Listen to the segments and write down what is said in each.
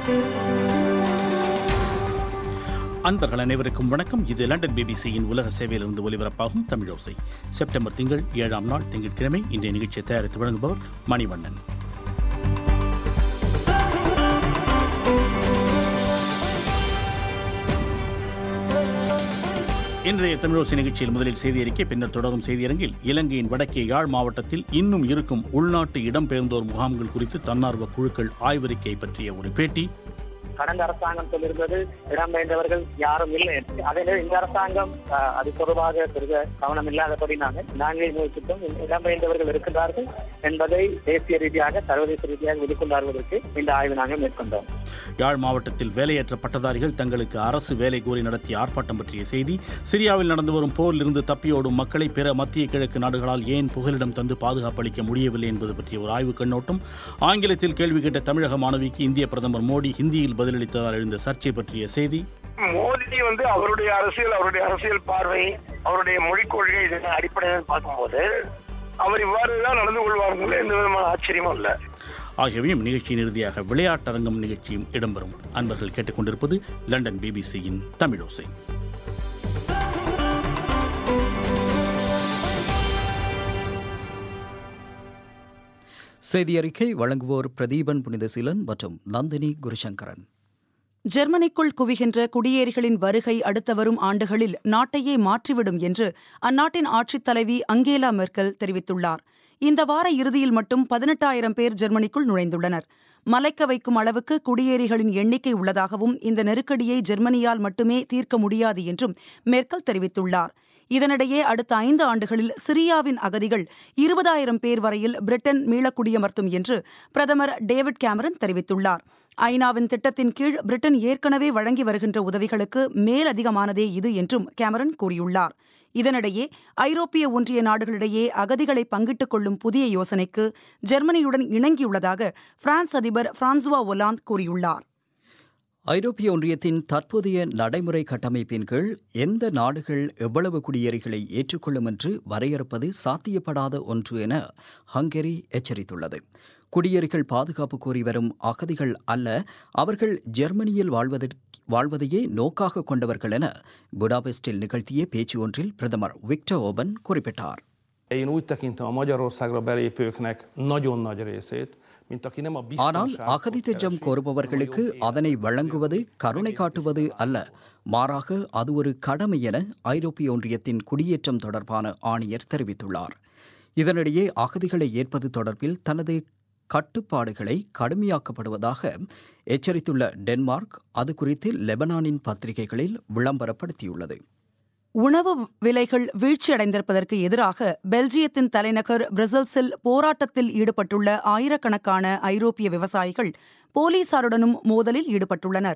அன்பர்கள் அனைவருக்கும் வணக்கம் இது லண்டன் பிபிசியின் உலக சேவையிலிருந்து ஒலிபரப்பாகும் தமிழோசை செப்டம்பர் திங்கள் ஏழாம் நாள் திங்கட்கிழமை இன்றைய நிகழ்ச்சியை தயாரித்து வழங்குபவர் மணிவண்ணன் இன்றைய தமிழோசை நிகழ்ச்சியில் முதலில் செய்தி அறிக்கை பின்னர் தொடரும் செய்தியரங்கில் இலங்கையின் வடக்கே யாழ் மாவட்டத்தில் இன்னும் இருக்கும் உள்நாட்டு இடம்பெயர்ந்தோர் முகாம்கள் குறித்து தன்னார்வ குழுக்கள் ஆய்வறிக்கை பற்றிய ஒரு பேட்டி கடந்த அரசாங்கம் சொல்லியிருந்தது இடம்பெயர்ந்தவர்கள் யாரும் இல்லை அதே நேரம் இந்த அரசாங்கம் அஹ், அது தொடர்பாக பெருக கவனம் இல்லாதபடி நாங்கள் நாங்கள் முயற்சித்தோம் இடம்பெயர்ந்தவர்கள் இருக்கின்றார்கள் என்பதை தேசிய ரீதியாக சர்வதேச ரீதியாக வெளிக்கொண்டாடுவதற்கு இந்த ஆய்வு நாங்கள் மேற்கொண்டோம் யாழ் மாவட்டத்தில் வேலையற்ற பட்டதாரிகள் தங்களுக்கு அரசு வேலை கோரி நடத்திய ஆர்ப்பாட்டம் பற்றிய செய்தி சிரியாவில் நடந்து வரும் போரிலிருந்து தப்பியோடும் மக்களை பிற மத்திய கிழக்கு நாடுகளால் ஏன் புகலிடம் தந்து பாதுகாப்பு அளிக்க முடியவில்லை என்பது பற்றிய ஒரு ஆய்வுக் கண்ணோட்டம் ஆங்கிலத்தில் கேள்வி கேட்ட தமிழக மாணவிக்கு இந்திய பிரதமர் மோடி ஹிந்தியில் பதிலளித்ததால் எழுந்த சர்ச்சை பற்றிய செய்தி மோடி வந்து அவருடைய அரசியல் அவருடைய அரசியல் பார்வை அவருடைய மொழிக் கொள்கை இதன் அடிப்படையில் பார்க்கும்போது அவர் இவ்வாறு தான் நடந்து கொள்வார்கள் எந்த விதமான ஆச்சரியமும் இல்லை ஆகியவையும் நிகழ்ச்சியின் இறுதியாக விளையாட்டரங்கம் நிகழ்ச்சியும் இடம்பெறும் அன்பர்கள் கேட்டுக்கொண்டிருப்பது லண்டன் பிபிசியின் தமிழோசை செய்தி அறிக்கை வழங்குவோர் பிரதீபன் புனிதசீலன் மற்றும் நந்தினி குருசங்கரன் ஜெர்மனிக்குள் குவிகின்ற குடியேறிகளின் வருகை அடுத்த வரும் ஆண்டுகளில் நாட்டையே மாற்றிவிடும் என்று அந்நாட்டின் ஆட்சித் தலைவி அங்கேலா மெர்க்கல் தெரிவித்துள்ளார் இந்த வார இறுதியில் மட்டும் பதினெட்டாயிரம் பேர் ஜெர்மனிக்குள் நுழைந்துள்ளனர் மலைக்க வைக்கும் அளவுக்கு குடியேறிகளின் எண்ணிக்கை உள்ளதாகவும் இந்த நெருக்கடியை ஜெர்மனியால் மட்டுமே தீர்க்க முடியாது என்றும் மெர்க்கல் தெரிவித்துள்ளார் இதனிடையே அடுத்த ஐந்து ஆண்டுகளில் சிரியாவின் அகதிகள் இருபதாயிரம் பேர் வரையில் பிரிட்டன் மீளக்குடியமர்த்தும் என்று பிரதமர் டேவிட் கேமரன் தெரிவித்துள்ளார் ஐநாவின் திட்டத்தின் கீழ் பிரிட்டன் ஏற்கனவே வழங்கி வருகின்ற உதவிகளுக்கு மேலதிகமானதே இது என்றும் கேமரன் கூறியுள்ளார் இதனிடையே ஐரோப்பிய ஒன்றிய நாடுகளிடையே அகதிகளை பங்கிட்டுக் கொள்ளும் புதிய யோசனைக்கு ஜெர்மனியுடன் இணங்கியுள்ளதாக பிரான்ஸ் அதிபர் பிரான்சுவா ஒலாந்து கூறியுள்ளார் ஐரோப்பிய ஒன்றியத்தின் தற்போதைய நடைமுறை கட்டமைப்பின் கீழ் எந்த நாடுகள் எவ்வளவு குடியேறிகளை ஏற்றுக்கொள்ளும் என்று வரையறுப்பது சாத்தியப்படாத ஒன்று என ஹங்கேரி எச்சரித்துள்ளது குடியேறிகள் பாதுகாப்பு கோரி வரும் அகதிகள் அல்ல அவர்கள் ஜெர்மனியில் வாழ்வதற்கு வாழ்வதையே நோக்காக கொண்டவர்கள் என புடாபெஸ்டில் நிகழ்த்திய பேச்சு ஒன்றில் பிரதமர் விக்டர் ஓபன் குறிப்பிட்டார் Én úgy tekintem a Magyarországra belépőknek nagyon nagy részét, mint aki nem a ஆனால் biztonságot அகதி திட்டம் keresi, கோருபவர்களுக்கு hanem a jogi அதனை érvényeket வழங்குவது கருணை காட்டுவது அல்ல மாறாக அது ஒரு கடமை என ஐரோப்பிய ஒன்றியத்தின் குடியேற்றம் தொடர்பான ஆணையர் தெரிவித்துள்ளார் இதனிடையே அகதிகளை ஏற்பது தொடர்பில் தனது கட்டுப்பாடுகளை கடுமையாக்கப்படுவதாக எச்சரித்துள்ள டென்மார்க் அது குறித்து லெபனானின் பத்திரிகைகளில் விளம்பரப்படுத்தியுள்ளது உணவு விலைகள் வீழ்ச்சியடைந்திருப்பதற்கு எதிராக பெல்ஜியத்தின் தலைநகர் பிரசல்ஸில் போராட்டத்தில் ஈடுபட்டுள்ள ஆயிரக்கணக்கான ஐரோப்பிய விவசாயிகள் போலீசாருடனும் மோதலில் ஈடுபட்டுள்ளனர்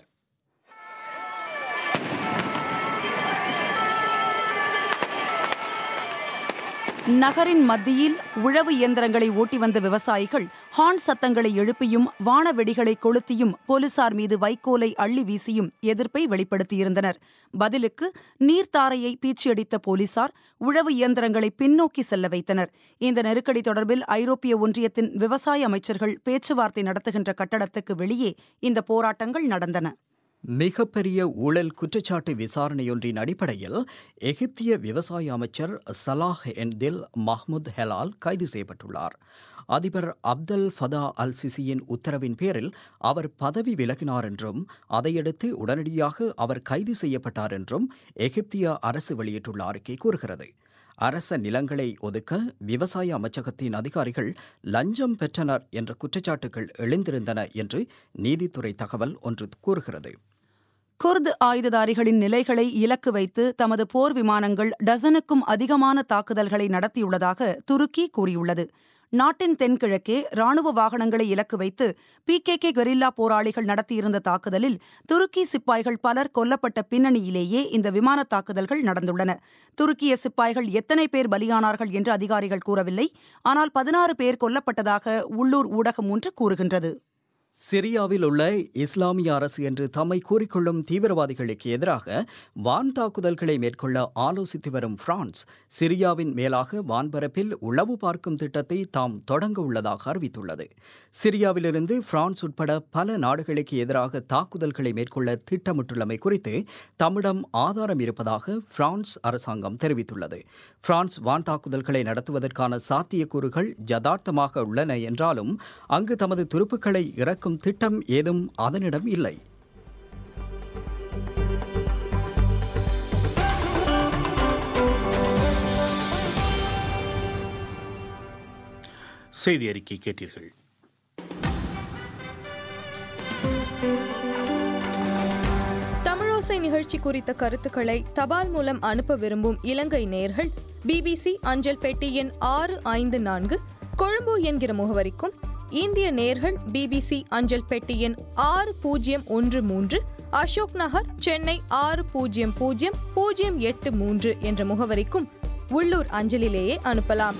நகரின் மத்தியில் உழவு இயந்திரங்களை ஓட்டி வந்த விவசாயிகள் ஹார்ன் சத்தங்களை எழுப்பியும் வான வெடிகளை கொளுத்தியும் போலீசார் மீது வைக்கோலை அள்ளி வீசியும் எதிர்ப்பை வெளிப்படுத்தியிருந்தனர் பதிலுக்கு நீர்த்தாரையை பீச்சியடித்த போலீசார் உழவு இயந்திரங்களை பின்னோக்கி செல்ல வைத்தனர் இந்த நெருக்கடி தொடர்பில் ஐரோப்பிய ஒன்றியத்தின் விவசாய அமைச்சர்கள் பேச்சுவார்த்தை நடத்துகின்ற கட்டடத்துக்கு வெளியே இந்த போராட்டங்கள் நடந்தன மிகப்பெரிய ஊழல் குற்றச்சாட்டு விசாரணையொன்றின் அடிப்படையில் எகிப்திய விவசாய அமைச்சர் சலாஹ் என்தில் மஹ்முத் ஹெலால் கைது செய்யப்பட்டுள்ளார் அதிபர் அப்தல் ஃபதா அல் சிசியின் உத்தரவின் பேரில் அவர் பதவி விலகினார் என்றும் அதையடுத்து உடனடியாக அவர் கைது செய்யப்பட்டார் என்றும் எகிப்திய அரசு வெளியிட்டுள்ள அறிக்கை கூறுகிறது அரச நிலங்களை ஒதுக்க விவசாய அமைச்சகத்தின் அதிகாரிகள் லஞ்சம் பெற்றனர் என்ற குற்றச்சாட்டுகள் எழுந்திருந்தன என்று நீதித்துறை தகவல் ஒன்று கூறுகிறது குர்து ஆயுததாரிகளின் நிலைகளை இலக்கு வைத்து தமது போர் விமானங்கள் டசனுக்கும் அதிகமான தாக்குதல்களை நடத்தியுள்ளதாக துருக்கி கூறியுள்ளது நாட்டின் தென்கிழக்கே ராணுவ வாகனங்களை இலக்கு வைத்து பிகேகே கெரில்லா போராளிகள் நடத்தியிருந்த தாக்குதலில் துருக்கி சிப்பாய்கள் பலர் கொல்லப்பட்ட பின்னணியிலேயே இந்த விமான தாக்குதல்கள் நடந்துள்ளன துருக்கிய சிப்பாய்கள் எத்தனை பேர் பலியானார்கள் என்று அதிகாரிகள் கூறவில்லை ஆனால் பதினாறு பேர் கொல்லப்பட்டதாக உள்ளூர் ஊடகம் ஒன்று கூறுகின்றது சிரியாவில் உள்ள இஸ்லாமிய அரசு என்று தம்மை கூறிக்கொள்ளும் தீவிரவாதிகளுக்கு எதிராக வான் தாக்குதல்களை மேற்கொள்ள ஆலோசித்து வரும் பிரான்ஸ் சிரியாவின் மேலாக வான்பரப்பில் உளவு பார்க்கும் திட்டத்தை தாம் தொடங்க உள்ளதாக அறிவித்துள்ளது சிரியாவிலிருந்து பிரான்ஸ் உட்பட பல நாடுகளுக்கு எதிராக தாக்குதல்களை மேற்கொள்ள திட்டமிட்டுள்ளமை குறித்து தம்மிடம் ஆதாரம் இருப்பதாக பிரான்ஸ் அரசாங்கம் தெரிவித்துள்ளது பிரான்ஸ் வான் தாக்குதல்களை நடத்துவதற்கான சாத்தியக்கூறுகள் யதார்த்தமாக உள்ளன என்றாலும் அங்கு தமது துருப்புக்களை இறக்கும் திட்டம் ஏதும் அதனிடம் இல்லை செய்தி அறிக்கை கேட்டீர்கள் தமிழோசை நிகழ்ச்சி குறித்த கருத்துக்களை தபால் மூலம் அனுப்ப விரும்பும் இலங்கை நேயர்கள் பிபிசி அஞ்சல் பெட்டி எண் ஆறு ஐந்து நான்கு கொழும்பு என்கிற முகவரிக்கும் இந்திய நேயர்கள் பிபிசி அஞ்சல் பெட்டி எண் ஆறு பூஜ்ஜியம் ஒன்று மூன்று அசோக் நகர் சென்னை ஆறு பூஜ்ஜியம் பூஜ்ஜியம் பூஜ்ஜியம் எட்டு மூன்று என்ற முகவரிக்கும் உள்ளூர் அஞ்சலிலேயே அனுப்பலாம்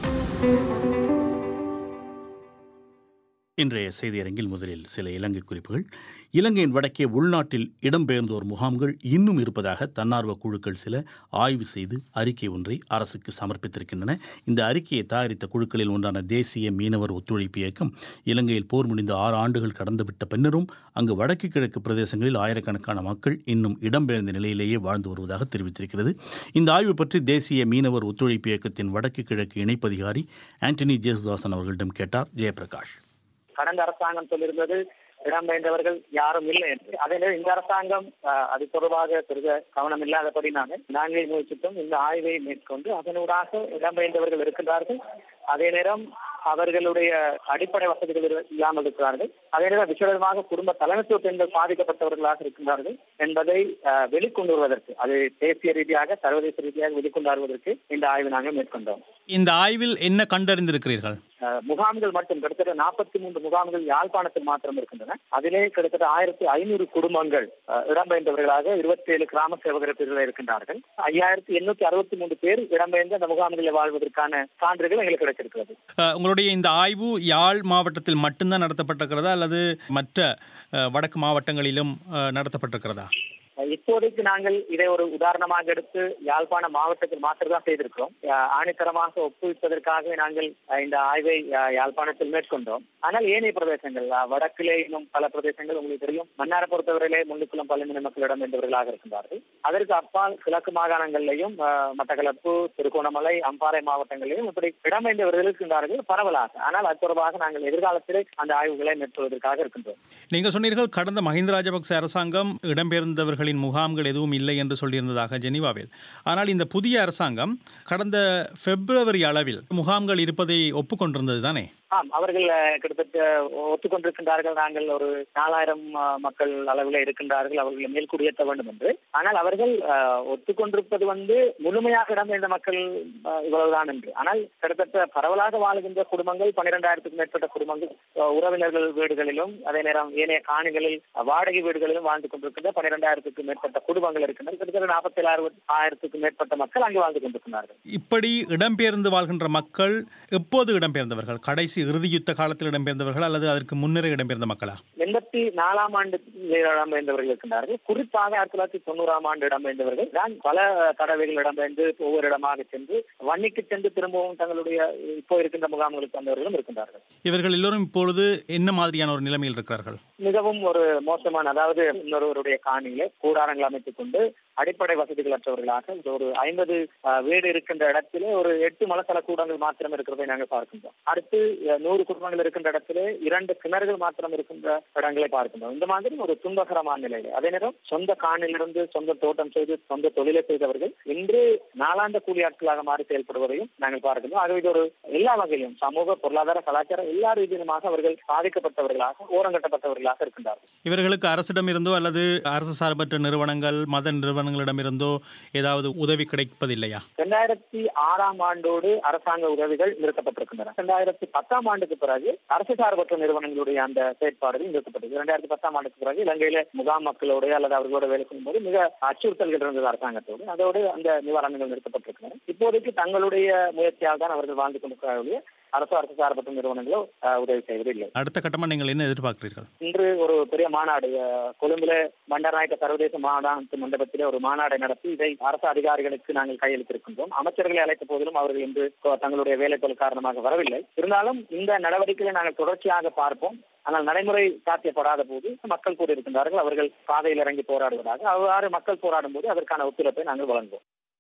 இன்றைய செய்தியரங்கில் முதலில் சில இலங்கை குறிப்புகள் இலங்கையின் வடக்கே உள்நாட்டில் இடம்பெயர்ந்தோர் முகாம்கள் இன்னும் இருப்பதாக தன்னார்வ குழுக்கள் சில ஆய்வு செய்து அறிக்கை ஒன்றை அரசுக்கு சமர்ப்பித்திருக்கின்றன இந்த அறிக்கையை தயாரித்த குழுக்களில் ஒன்றான தேசிய மீனவர் ஒத்துழைப்பு இயக்கம் இலங்கையில் போர் முடிந்த ஆறு ஆண்டுகள் கடந்துவிட்ட பின்னரும் அங்கு வடக்கு கிழக்கு பிரதேசங்களில் ஆயிரக்கணக்கான மக்கள் இன்னும் இடம்பெயர்ந்த நிலையிலேயே வாழ்ந்து வருவதாக தெரிவித்திருக்கிறது இந்த ஆய்வு பற்றி தேசிய மீனவர் ஒத்துழைப்பு இயக்கத்தின் வடக்கு கிழக்கு இணைப்பதிகாரி ஆண்டனி ஜேசுதாசன் அவர்களிடம் கேட்டார் ஜெயபிரகாஷ் கடந்த அரசாங்கம் சொல்லியிருந்தது இடம்பெயர்ந்தவர்கள் யாரும் இல்லை என்று அதே நேரம் இந்த அரசாங்கம் அஹ், அது தொடர்பாக பெருக கவனம் இல்லாதபடினால நாங்கள் முயற்சித்தோம் இந்த ஆய்வை மேற்கொண்டு அதனூடாக இடம்பெயர்ந்தவர்கள் இருக்கின்றார்கள் அதே நேரம் அவர்களுடைய அடிப்படை வசதிகள் இரு- இல்லாமல் இருக்கிறார்கள் அதே நேரம் விசேடமாக குடும்ப தலைமைத்துவ பெண்கள் பாதிக்கப்பட்டவர்களாக இருக்கின்றார்கள் என்பதை அஹ், வெளிக்கொண்டு வருவதற்கு அது தேசிய ரீதியாக சர்வதேச ரீதியாக வெளிக்கொண்டு வருவதற்கு இந்த ஆய்வு நாங்கள் மேற்கொண்டோம் இந்த ஆய்வில் என்ன கண்டறிந்திருக்கிறீர்கள் அஹ், முகாம்கள் மட்டும் கிட்டத்தட்ட நாற்பத்தி மூன்று முகாம்கள் யாழ்ப்பாணத்தில் மாத்திரம் இருக்கின்றன அதிலே கிட்டத்தட்ட ஆயிரத்தி ஐநூறு குடும்பங்கள் அஹ், இடம்பெயர்ந்தவர்களாக இருபத்தி ஏழு கிராம சேவகர் பிரிவில் இருக்கின்றார்கள் ஐயாயிரத்தி எண்ணூத்தி அறுபத்தி மூன்று பேர் இடம்பெயர்ந்து அந்த முகாம்களில் வாழ்வதற்கான சான்றுகள் எங்களுக்கு கிடைச்சிருக்கிறது அஹ், உங்களுடைய இந்த ஆய்வு யாழ் மாவட்டத்தில் மட்டும்தான் நடத்தப்பட்டிருக்கிறதா அல்லது மற்ற அஹ், வடக்கு மாவட்டங்களிலும் அஹ், நடத்தப்பட்டிருக்கிறதா அஹ், இப்போதைக்கு நாங்கள் இதை ஒரு உதாரணமாக எடுத்து யாழ்ப்பாண மாவட்டத்தில் மாத்திரம் தான் செய்திருக்கிறோம் அஹ், ஆணித்தரமாக ஒப்புவிப்பதற்காக நாங்கள் அஹ், இந்த ஆய்வை அஹ், யாழ்ப்பாணத்தில் மேற்கொண்டோம் ஆனால் ஏனைய பிரதேசங்கள் அஹ், வடக்கிலே இன்னும் பல பிரதேசங்கள் உங்களுக்கு தெரியும் மன்னாரை பொறுத்தவரையிலே முன்னுக்குளம் பழமின மக்களிடம் இருந்தவர்களாக இருக்கின்றார்கள் அதற்கு அப்பால் கிழக்கு மாகாணங்களிலேயும் அஹ், மட்டக்களப்பு திருகோணமலை அம்பாறை மாவட்டங்களிலும் இப்படி இடம்பெயர்ந்தவர்கள் இருக்கின்றார்கள் பரவலாக ஆனால் அது தொடர்பாக நாங்கள் எதிர்காலத்திலே அந்த ஆய்வுகளை மேற்கொள்வதற்காக இருக்கின்றோம் நீங்கள் சொன்னீர்கள் கடந்த மஹிந்த ராஜபக்ச அரசாங்கம் இடம்பெயர்ந்தவர்களின் முகாம்கள் எதுவும் இல்லை என்று சொல்லியிருந்ததாக ஜெனீவாவில் ஆனால் இந்த புதிய அரசாங்கம் கடந்த பிப்ரவரி அளவில் முகாம்கள் இருப்பதை ஒப்புக்கொண்டிருந்தது தானே ஆம் அவர்கள் அஹ், கிட்டத்தட்ட ஒத்துக்கொண்டிருக்கின்றார்கள் நாங்கள் ஒரு நாலாயிரம் அஹ், மக்கள் அளவில் இருக்கின்றார்கள் அவர்களை மேல் குடியேற்ற வேண்டும் என்று ஆனால் அவர்கள் அஹ், ஒத்துக்கொண்டிருப்பது வந்து முழுமையாக இடம்பெயர்ந்த மக்கள் அஹ், இவ்வளவுதான் என்று ஆனால் கிட்டத்தட்ட பரவலாக வாழுகின்ற குடும்பங்கள் பன்னிரெண்டாயிரத்துக்கும் மேற்பட்ட குடும்பங்கள் அஹ், உறவினர்கள் வீடுகளிலும் அதே நேரம் ஏனைய காணிகளில் அஹ், வாடகை வீடுகளிலும் வாழ்ந்து கொண்டிருக்கின்ற பன்னிரெண்டாயிரத்துக்கும் மேற்பட்ட குடும்பங்கள் இருக்கின்றன கிட்டத்தட்ட நாற்பத்தி ஆயிரத்துக்கும் மேற்பட்ட மக்கள் அங்கே வாழ்ந்து கொண்டிருக்கிறார்கள் இப்படி இடம்பெயர்ந்து வாழ்கின்ற மக்கள் எப்போது இடம்பெயர்ந்தவர்கள் கடைசி இறுதி யுத்த காலத்தில் இடம்பெயர்ந்தவர்கள் அல்லது அதற்கு முன்னரே இடம்பெயர்ந்த மக்களா எண்பத்தி நாலாம் ஆண்டு இடம்பெயர்ந்தவர்கள் இருக்கின்றார்கள் குறிப்பாக ஆயிரத்தி தொள்ளாயிரத்தி தொண்ணூறாம் ஆண்டு இடம்பெயர்ந்தவர்கள் தான் பல தடவைகள் இடம்பெயர்ந்து ஒவ்வொரு இடமாக சென்று வன்னிக்கு சென்று திரும்பவும் தங்களுடைய இப்போ இருக்கின்ற முகாம்களுக்கு வந்தவர்களும் இருக்கின்றார்கள் இவர்கள் எல்லோரும் இப்பொழுது என்ன மாதிரியான ஒரு நிலைமையில் இருக்கிறார்கள் மிகவும் ஒரு மோசமான அதாவது இன்னொருவருடைய காணியில கூடாரங்கள் அமைத்துக் கொண்டு அடிப்படை வசதிகளற்றவர்களாக ஒரு ஐம்பது வீடு இருக்கின்ற இடத்திலே ஒரு எட்டு மலத்தள கூடங்கள் மாத்திரம் இருக்கிறதை நாங்கள் பார்க்கின்றோம் அடுத்து அஹ், நூறு குடும்பங்கள் இருக்கின்ற இடத்திலே இரண்டு கிணறுகள் மாத்திரம் இருக்கின்ற இடங்களை பார்க்கின்றோம் இந்த மாதிரி ஒரு துன்பகரமான நிலையில அதே நேரம் சொந்த காணிலிருந்து சொந்த தோட்டம் செய்து சொந்த தொழிலை செய்தவர்கள் இன்று நாளாந்த கூலி ஆட்களாக மாறி செயல்படுவதையும் நாங்கள் பார்க்கின்றோம் ஆகவே இது ஒரு எல்லா வகையிலும் சமூக பொருளாதார கலாச்சாரம் எல்லா ரீதியிலுமாக அவர்கள் பாதிக்கப்பட்டவர்களாக ஓரங்கட்டப்பட்டவர்களாக இருக்கின்றார்கள் இவர்களுக்கு அரசிடமிருந்தோ அல்லது அரசு சார்பற்ற நிறுவனங்கள் மத நிறுவனங்களிடமிருந்தோ ஏதாவது உதவி கிடைப்பதில்லையா இரண்டாயிரத்தி ஆறாம் ஆண்டோடு அரசாங்க உதவிகள் நிறுத்தப்பட்டிருக்கின்றன இரண்டாயிரத்தி பத்தாம் ஆண்டுக்கு பிறகு அரசு சார்பற்ற நிறுவனங்களுடைய அந்த செயற்பாடுகள் நிறுத்தப்பட்டது இரண்டாயிரத்தி பத்தாம் ஆண்டுக்கு பிறகு இலங்கையில முகாம் மக்களோடு அல்லது அவர்களோட வேலை செய்யும்போது மிக அச்சுறுத்தல்கள் இருந்தது அரசாங்கத்தோடு அதோடு அந்த நிவாரணங்கள் நிறுத்தப்பட்டிருக்கின்றன இப்போதைக்கு தங்களுடைய முயற்சியால் தான் அவர்கள் வாழ்ந்து கொண்டிருக்கிறார்கள் அரசு அரசு சார்பற்ற நிறுவனங்களோ அஹ், உதவி செய்வதில்லை அடுத்த கட்டமாக நீங்கள் என்ன எதிர்பார்க்கிறீர்கள் இன்று ஒரு பெரிய மாநாடு அஹ், கொழும்புல பண்டர்நாயக்க சர்வதேச மாநாட்டு மண்டபத்திலே ஒரு மாநாடை நடத்தி இதை அரசு அதிகாரிகளுக்கு நாங்கள் கையெழுத்திருக்கின்றோம் அமைச்சர்களை அழைத்த போதிலும் அவர்கள் இன்று கொ- தங்களுடைய வேலைப்பொருள் காரணமாக வரவில்லை இருந்தாலும் இந்த நடவடிக்கைகளை நாங்கள் தொடர்ச்சியாக பார்ப்போம் ஆனால் நடைமுறை சாத்தியப்படாத போது மக்கள் கூட இருக்கின்றார்கள் அவர்கள் பாதையில் இறங்கி போராடுவதாக அவ்வாறு மக்கள் போராடும் போது அதற்கான ஒத்துழைப்பை நாங்கள் வழங்குவோம்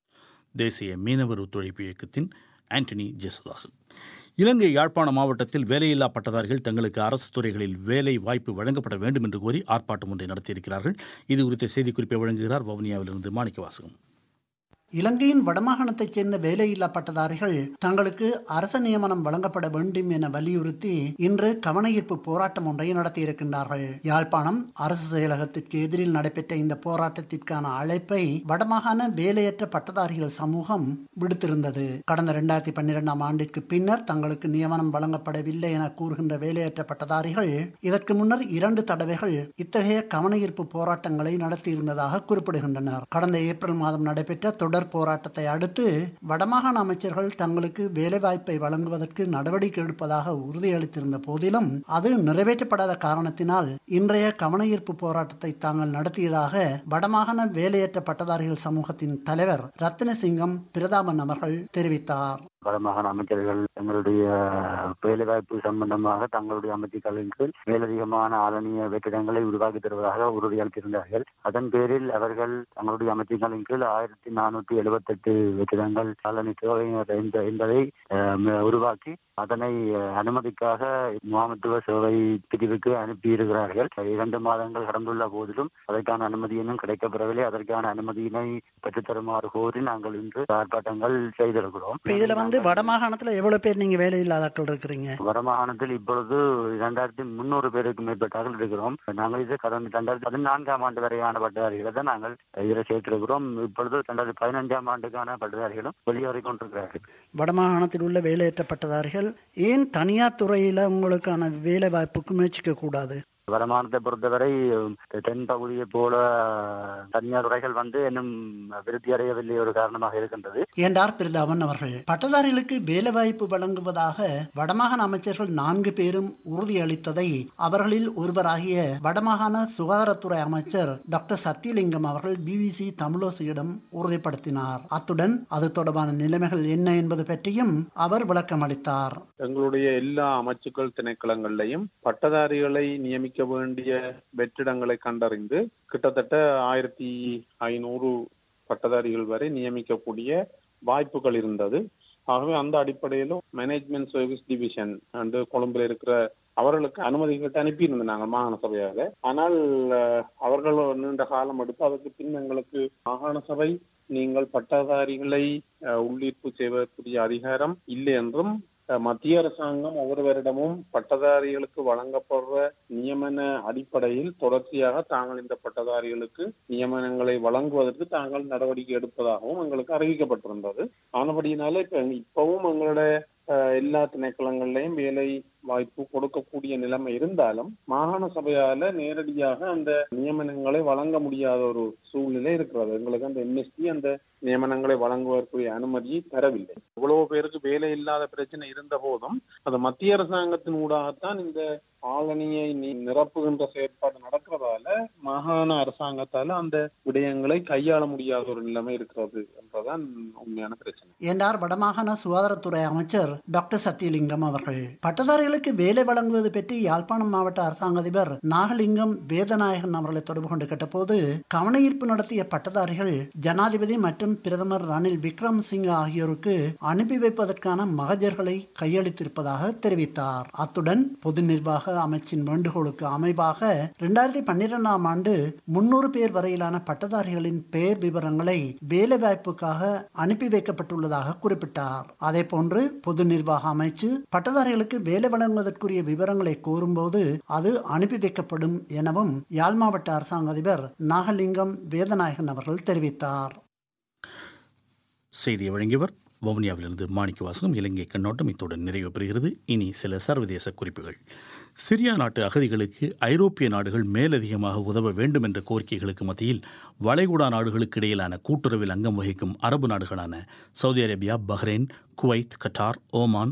தேசிய மீனவர் ஒத்துழைப்பு இயக்கத்தின் ஆண்டனி ஜெசுதாசன் இலங்கை யாழ்ப்பாண மாவட்டத்தில் வேலையில்லா பட்டதாரிகள் தங்களுக்கு அரசு துறைகளில் வேலை வாய்ப்பு வழங்கப்பட வேண்டும் என்று கோரி ஆர்ப்பாட்டம் ஒன்றை நடத்தியிருக்கிறார்கள் இது குறித்த செய்திக்குறிப்பை வழங்குகிறார் வவுனியாவிலிருந்து மாணிக்கவாசகம் இலங்கையின் வடமாகாணத்தைச் சேர்ந்த வேலையில்லா பட்டதாரிகள் தங்களுக்கு அரச நியமனம் வழங்கப்பட வேண்டும் என வலியுறுத்தி இன்று கவனஈர்ப்பு போராட்டம் ஒன்றை நடத்தியிருக்கின்றார்கள் யாழ்ப்பாணம் அரசு செயலகத்திற்கு எதிரில் நடைபெற்ற இந்த போராட்டத்திற்கான அழைப்பை வடமாகாண வேலையற்ற பட்டதாரிகள் சமூகம் விடுத்திருந்தது கடந்த இரண்டாயிரத்தி பன்னிரெண்டாம் ஆண்டிற்கு பின்னர் தங்களுக்கு நியமனம் வழங்கப்படவில்லை என கூறுகின்ற வேலையற்ற பட்டதாரிகள் இதற்கு முன்னர் இரண்டு தடவைகள் இத்தகைய கவனஈர்ப்பு போராட்டங்களை நடத்தியிருந்ததாக குறிப்பிடுகின்றனர் கடந்த ஏப்ரல் மாதம் நடைபெற்ற தொடர் போராட்டத்தை அடுத்து வடமாகாண அமைச்சர்கள் தங்களுக்கு வேலைவாய்ப்பை வழங்குவதற்கு நடவடிக்கை எடுப்பதாக உறுதியளித்திருந்த போதிலும் அது நிறைவேற்றப்படாத காரணத்தினால் இன்றைய கவனஈர்ப்பு போராட்டத்தை தாங்கள் நடத்தியதாக வடமாகாண வேலையற்ற பட்டதாரிகள் சமூகத்தின் தலைவர் ரத்தினசிங்கம் பிரதாபன் அவர்கள் தெரிவித்தார் வடமாகாண அமைச்சர்கள் தங்களுடைய வேலைவாய்ப்பு சம்பந்தமாக தங்களுடைய அமைச்சுக்களின் கீழ் மேலதிகமான ஆளணிய வெற்றிடங்களை உருவாக்கி தருவதாக உறுதியளித்திருந்தார்கள் அதன் பேரில் அவர்கள் தங்களுடைய அமைச்சுக்களின் கீழ் ஆயிரத்தி நானூற்றி எழுபத்தெட்டு வெற்றிடங்கள் ஆளணி தேவை என்ற- என்பதை அஹ், ம- உருவாக்கி அதனை அஹ், அனுமதிக்காக முகாமத்துவ சேவை பிரிவுக்கு அனுப்பியிருக்கிறார்கள் இரண்டு மாதங்கள் கடந்துள்ள போதிலும் அதற்கான அனுமதி இன்னும் கிடைக்கப்பெறவில்லை அதற்கான அனுமதியினை பெற்றுத்தருமாறு கோரி நாங்கள் இன்று ஆர்ப்பாட்டங்கள் செய்திருக்கிறோம் இப்ப இதுல வந்து வடமாகாணத்துல எவ்வளவு பேர் நீங்க வேலை இல்லாதாக்கள் இருக்கிறீங்க வடமாகாணத்தில் இப்பொழுது இரண்டாயிரத்தி முன்னூறு பேருக்கு மேற்பட்டார்கள் இருக்கிறோம் நாங்கள் இது கடந்த இரண்டாயிரத்தி பதினான்காம் ஆண்டு வரையான பட்டதாரிகளை தான் நாங்கள் இதில் சேர்த்திருக்கிறோம் இப்பொழுது இரண்டாயிரத்தி பதினஞ்சாம் ஆண்டுக்கான பட்டதாரிகளும் வெளியேறிக் கொண்டிருக்கிறார்கள் வடமாகாணத்தில் உள்ள வேலையற்ற பட்டதாரிகள் ஏன் தனியார் துறையில உங்களுக்கான வேலை வாய்ப்புக்கு முயற்சிக்க கூடாது வடமாகாணத்தை பொறுத்தவரை தென் பகுதியை போல தனியார் துறைகள் வந்து இன்னும் விருத்தி அடையவில்லை ஒரு காரணமாக இருக்கின்றது என்றார் பிரதாபன் அவர்கள் பட்டதாரிகளுக்கு வேலை வாய்ப்பு வழங்குவதாக வடமாகாண அமைச்சர்கள் நான்கு பேரும் உறுதியளித்ததை அவர்களில் ஒருவராகிய வடமாகாண சுகாதாரத்துறை அமைச்சர் டாக்டர் சத்தியலிங்கம் அவர்கள் பிபிசி தமிழோசியிடம் உறுதிப்படுத்தினார் அத்துடன் அது தொடர்பான நிலைமைகள் என்ன என்பது பற்றியும் அவர் விளக்கம் அளித்தார் எங்களுடைய எல்லா அமைச்சுக்கள் திணைக்களங்கள்லையும் பட்டதாரிகளை நியமிக்க வேண்டிய வெற்றிடங்களை கண்டறிந்து கிட்டத்தட்ட ஆயிரத்தி ஐநூறு பட்டதாரிகள் வரை நியமிக்கக்கூடிய வாய்ப்புகள் இருந்தது ஆகவே அந்த அடிப்படையிலும் மேனேஜ்மெண்ட் சர்வீஸ் டிவிஷன் அண்டு கொழும்புல இருக்கிற அவர்களுக்கு அனுமதி கேட்டு அனுப்பியிருந்தோம் நாங்கள் மாகாண சபையாக ஆனால் அஹ், அவர்கள் நீண்ட காலம் எடுத்து அதற்கு பின் எங்களுக்கு மாகாண சபை நீங்கள் பட்டதாரிகளை அஹ், உள்ளீர்ப்பு செய்வதற்குரிய அதிகாரம் இல்லை என்றும் அஹ், மத்திய அரசாங்கம் ஒவ்வொரு வருடமும் பட்டதாரிகளுக்கு வழங்கப்படுற நியமன அடிப்படையில் தொடர்ச்சியாக தாங்கள் இந்த பட்டதாரிகளுக்கு நியமனங்களை வழங்குவதற்கு தாங்கள் நடவடிக்கை எடுப்பதாகவும் எங்களுக்கு அறிவிக்கப்பட்டிருந்தது ஆனபடியினால இப்ப இப்பவும் எங்களுடைய அஹ், எல்லா திணைக்களங்கள்லையும் வேலை வாய்ப்பு கொடுக்கக்கூடிய நிலைமை இருந்தாலும் மாகாண சபையால நேரடியாக அந்த நியமனங்களை வழங்க முடியாத ஒரு சூழ்நிலை இருக்கிறது எங்களுக்கு அந்த எம்எஸ்டி அந்த நியமனங்களை வழங்குவதற்குரிய அனுமதியை தரவில்லை இவ்வளவு பேருக்கு வேலை இல்லாத பிரச்சனை இருந்த போதும் அது மத்திய அரசாங்கத்தின் ஊடாகத்தான் இந்த ஆளணியை நி- நிரப்புகின்ற செயற்பாடு நடக்கிறதால மாகாண அரசாங்கத்தால அந்த விடயங்களை கையாள முடியாத ஒரு நிலைமை இருக்கிறது என்றதான் உண்மையான பிரச்சனை என்றார் வடமாகாண சுகாதாரத்துறை அமைச்சர் டாக்டர் சத்தியலிங்கம் அவர்கள் பட்டதாரிகளுக்கு வேலை வழங்குவது பற்றி யாழ்ப்பாணம் மாவட்ட அரசாங்க அதிபர் நாகலிங்கம் வேதநாயகன் அவர்களை தொடர்பு கொண்டு கேட்டபோது கவனஈர்ப்பு நடத்திய பட்டதாரிகள் ஜனாதிபதி மற்றும் பிரதமர் ரணில் விக்ரம் சிங் ஆகியோருக்கு அனுப்பி வைப்பதற்கான மகஜர்களை கையளித்திருப்பதாக தெரிவித்தார் அத்துடன் பொது நிர்வாக அமைச்சின் வேண்டுகோளுக்கு அமைவாக இரண்டாயிரத்தி பன்னிரெண்டாம் ஆண்டு முன்னூறு பேர் வரையிலான பட்டதாரிகளின் பெயர் விவரங்களை வேலைவாய்ப்புக்காக அனுப்பி வைக்கப்பட்டுள்ளதாக குறிப்பிட்டார் அதே போன்று பொது நிர்வாக அமைச்சு பட்டதாரிகளுக்கு வேலை வழங்குவதற்குரிய விவரங்களை கோரும்போது அது அனுப்பி வைக்கப்படும் எனவும் யாழ் மாவட்ட அரசாங்க அதிபர் நாகலிங்கம் வேதநாயகன் அவர்கள் தெரிவித்தார் செய்தியை வழங்கியவர் வவுனியாவிலிருந்து மாணிக்க வாசகம் இலங்கை கண்ணோட்டம் இத்துடன் நிறைவு பெறுகிறது இனி சில சர்வதேச குறிப்புகள் சிரியா நாட்டு அகதிகளுக்கு ஐரோப்பிய நாடுகள் மேலதிகமாக உதவ வேண்டும் என்ற கோரிக்கைகளுக்கு மத்தியில் வளைகுடா நாடுகளுக்கு இடையிலான கூட்டுறவில் அங்கம் வகிக்கும் அரபு நாடுகளான Saudi Arabia Bahrain Kuwait Qatar Oman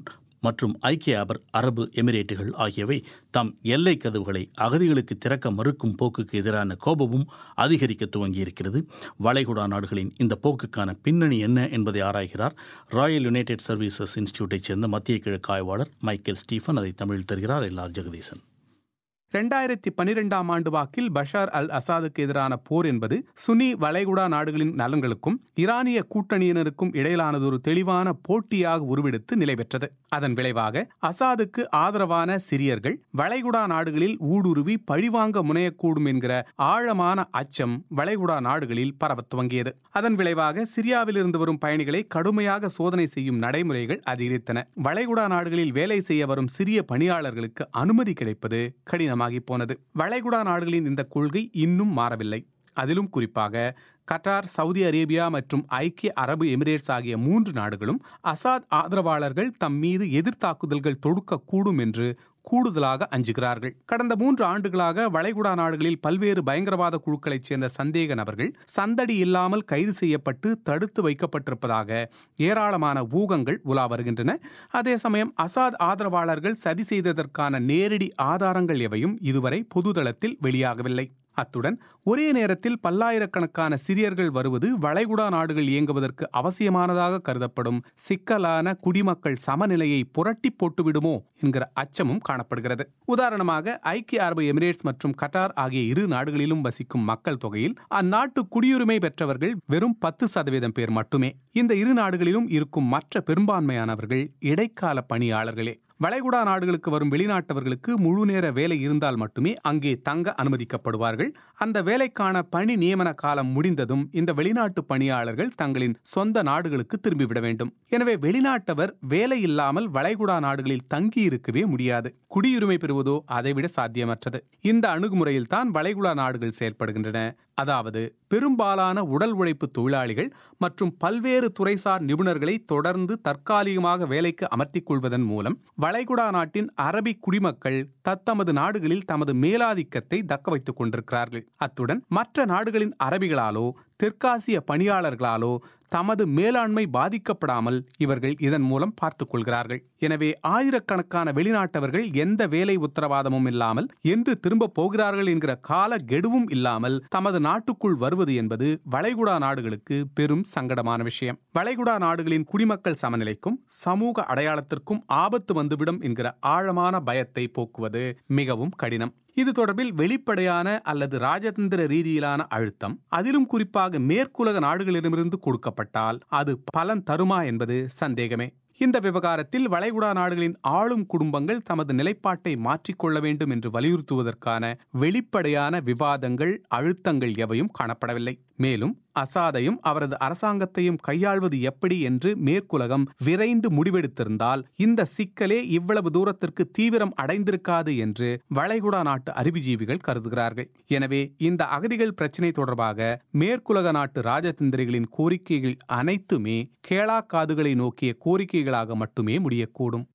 மற்றும் ஐக்கிய அபர் அரபு எமிரேட்டுகள் ஆகியவை தம் எல்லை கதவுகளை அகதிகளுக்கு திறக்க மறுக்கும் போக்குக்கு எதிரான கோபமும் அதிகரிக்க துவங்கியிருக்கிறது வளைகுடா நாடுகளின் இந்த போக்குக்கான பின்னணி என்ன என்பதை ஆராய்கிறார் ராயல் யுனைடெட் சர்வீசஸ் இன்ஸ்டிடியூட்டைச் சேர்ந்த மத்திய கிழக்கு ஆய்வாளர் மைக்கேல் ஸ்டீஃபன் அதை தமிழில் தருகிறார் எல்ஆர் ஜெகதீசன் ரெண்டாயிரத்தி பன்னிரெண்டாம் ஆண்டு வாக்கில் பஷார் அல் அசாதுக்கு எதிரான போர் என்பது சுனி வளைகுடா நாடுகளின் நலன்களுக்கும் ஈரானிய கூட்டணியினருக்கும் இடையிலானதொரு தெளிவான போட்டியாக உருவெடுத்து நிலை பெற்றது அதன் விளைவாக அசாதுக்கு ஆதரவான சிரியர்கள் வளைகுடா நாடுகளில் ஊடுருவி பழிவாங்க முனையக்கூடும் என்கிற ஆழமான அச்சம் வளைகுடா நாடுகளில் பரவத் துவங்கியது அதன் விளைவாக சிரியாவிலிருந்து வரும் பயணிகளை கடுமையாக சோதனை செய்யும் நடைமுறைகள் அதிகரித்தன வளைகுடா நாடுகளில் வேலை செய்ய வரும் சிறிய பணியாளர்களுக்கு அனுமதி கிடைப்பது கடினமாக காரணமாகி போனது வளைகுடா நாடுகளின் இந்த கொள்கை இன்னும் மாறவில்லை அதிலும் குறிப்பாக கட்டார் சவுதி அரேபியா மற்றும் ஐக்கிய அரபு எமிரேட்ஸ் ஆகிய மூன்று நாடுகளும் அசாத் ஆதரவாளர்கள் தம் மீது எதிர்த்தாக்குதல்கள் தொடுக்கக்கூடும் என்று கூடுதலாக அஞ்சுகிறார்கள் கடந்த மூன்று ஆண்டுகளாக வளைகுடா நாடுகளில் பல்வேறு பயங்கரவாத குழுக்களைச் சேர்ந்த சந்தேக நபர்கள் சந்தடி இல்லாமல் கைது செய்யப்பட்டு தடுத்து வைக்கப்பட்டிருப்பதாக ஏராளமான ஊகங்கள் உலா வருகின்றன அதே சமயம் அசாத் ஆதரவாளர்கள் சதி செய்ததற்கான நேரடி ஆதாரங்கள் எவையும் இதுவரை பொதுதளத்தில் வெளியாகவில்லை அத்துடன் ஒரே நேரத்தில் பல்லாயிரக்கணக்கான சிரியர்கள் வருவது வளைகுடா நாடுகள் இயங்குவதற்கு அவசியமானதாக கருதப்படும் சிக்கலான குடிமக்கள் சமநிலையை புரட்டி போட்டுவிடுமோ என்கிற அச்சமும் காணப்படுகிறது உதாரணமாக ஐக்கிய அரபு எமிரேட்ஸ் மற்றும் கட்டார் ஆகிய இரு நாடுகளிலும் வசிக்கும் மக்கள் தொகையில் அந்நாட்டு குடியுரிமை பெற்றவர்கள் வெறும் பத்து சதவீதம் பேர் மட்டுமே இந்த இரு நாடுகளிலும் இருக்கும் மற்ற பெரும்பான்மையானவர்கள் இடைக்கால பணியாளர்களே வளைகுடா நாடுகளுக்கு வரும் வெளிநாட்டவர்களுக்கு முழு நேர வேலை இருந்தால் மட்டுமே அங்கே தங்க அனுமதிக்கப்படுவார்கள் அந்த வேலைக்கான பணி நியமன காலம் முடிந்ததும் இந்த வெளிநாட்டு பணியாளர்கள் தங்களின் சொந்த நாடுகளுக்கு திரும்பிவிட வேண்டும் எனவே வெளிநாட்டவர் வேலை இல்லாமல் வளைகுடா நாடுகளில் தங்கி இருக்கவே முடியாது குடியுரிமை பெறுவதோ அதைவிட சாத்தியமற்றது இந்த அணுகுமுறையில் தான் வளைகுடா நாடுகள் செயல்படுகின்றன அதாவது பெரும்பாலான உடல் உழைப்பு தொழிலாளிகள் மற்றும் பல்வேறு துறைசார் நிபுணர்களை தொடர்ந்து தற்காலிகமாக வேலைக்கு அமர்த்திக் கொள்வதன் மூலம் வளைகுடா நாட்டின் அரபிக் குடிமக்கள் தத்தமது நாடுகளில் தமது மேலாதிக்கத்தை தக்க வைத்துக் கொண்டிருக்கிறார்கள் அத்துடன் மற்ற நாடுகளின் அரபிகளாலோ தெற்காசிய பணியாளர்களாலோ தமது மேலாண்மை பாதிக்கப்படாமல் இவர்கள் இதன் மூலம் பார்த்துக் கொள்கிறார்கள் எனவே ஆயிரக்கணக்கான வெளிநாட்டவர்கள் எந்த வேலை உத்தரவாதமும் இல்லாமல் என்று திரும்பப் போகிறார்கள் என்கிற கால கெடுவும் இல்லாமல் தமது நாட்டுக்குள் வருவது என்பது வளைகுடா நாடுகளுக்கு பெரும் சங்கடமான விஷயம் வளைகுடா நாடுகளின் குடிமக்கள் சமநிலைக்கும் சமூக அடையாளத்திற்கும் ஆபத்து வந்துவிடும் என்கிற ஆழமான பயத்தை போக்குவது மிகவும் கடினம் இது தொடர்பில் வெளிப்படையான அல்லது ராஜதந்திர ரீதியிலான அழுத்தம் அதிலும் குறிப்பாக மேற்குலக நாடுகளிடமிருந்து கொடுக்கப்பட்டால் அது பலன் தருமா என்பது சந்தேகமே இந்த விவகாரத்தில் வளைகுடா நாடுகளின் ஆளும் குடும்பங்கள் தமது நிலைப்பாட்டை மாற்றிக்கொள்ள வேண்டும் என்று வலியுறுத்துவதற்கான வெளிப்படையான விவாதங்கள் அழுத்தங்கள் எவையும் காணப்படவில்லை மேலும் அசாதையும் அவரது அரசாங்கத்தையும் கையாள்வது எப்படி என்று மேற்குலகம் விரைந்து முடிவெடுத்திருந்தால் இந்த சிக்கலே இவ்வளவு தூரத்திற்கு தீவிரம் அடைந்திருக்காது என்று வளைகுடா நாட்டு அறிவுஜீவிகள் கருதுகிறார்கள் எனவே இந்த அகதிகள் பிரச்சினை தொடர்பாக மேற்குலக நாட்டு ராஜதந்திரிகளின் கோரிக்கைகள் அனைத்துமே கேளா காதுகளை நோக்கிய கோரிக்கைகளாக மட்டுமே முடியக்கூடும்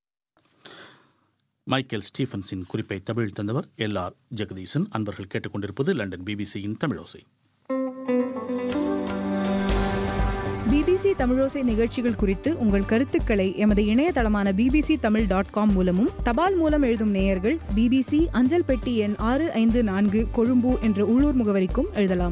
மைக்கேல் ஸ்டீஃபன்ஸின் குறிப்பை தமிழ் தந்தவர் எல் ஆர் ஜெகதீசன் அன்பர்கள் கேட்டுக்கொண்டிருப்பது லண்டன் பிபிசியின் தமிழோசை பிபிசி தமிழோசை நிகழ்ச்சிகள் குறித்து உங்கள் கருத்துக்களை எமது இணையதளமான பிபிசி தமிழ் டாட் காம் மூலமும் தபால் மூலம் எழுதும் நேயர்கள் பிபிசி அஞ்சல் பெட்டி எண் ஆறு ஐந்து நான்கு கொழும்பு என்ற உள்ளூர் முகவரிக்கும் எழுதலாம்